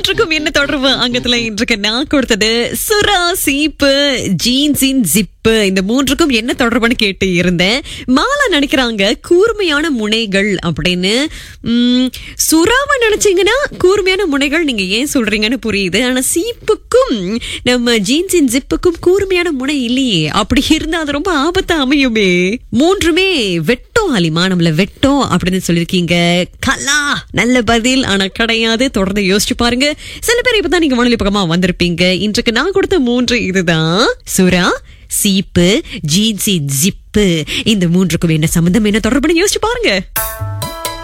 மூன்றுக்கும் என்ன தொடர்பு அங்கத்துல இன்றைக்கு நான் கொடுத்தது சுறா சீப்பு ஜீன்ஸின் ஜிப்பு இந்த மூன்றுக்கும் என்ன தொடர்புன்னு கேட்டு இருந்தேன் மாலா நினைக்கிறாங்க கூர்மையான முனைகள் அப்படின்னு உம், சுறாவை நினைச்சீங்கன்னா கூர்மையான முனைகள் நீங்க ஏன் சொல்றீங்கன்னு புரியுது ஆனா சீப்புக்கும் நம்ம ஜீன்ஸின் ஜிப்புக்கும் கூர்மையான முனை இல்லையே அப்படி இருந்தா அது ரொம்ப ஆபத்தா அமையுமே மூன்றுமே வெட்டும் அலிமா நம்மள வெட்டும் அப்படின்னு சொல்லிருக்கீங்க கலா நல்ல பதில் ஆனா கிடையாது தொடர்ந்து யோசிச்சு பாருங்க சில பேர் இப்பதான் நீங்க வானொலி பக்கமா வந்திருப்பீங்க இன்றைக்கு நான் கொடுத்த மூன்று இதுதான் சுறா சீப்பு ஜீன்ஸின் ஜிப்பு இந்த மூன்றுக்கும் என்ன சம்பந்தம் என்ன தொடர்புன்னு யோசிச்சு பாருங்க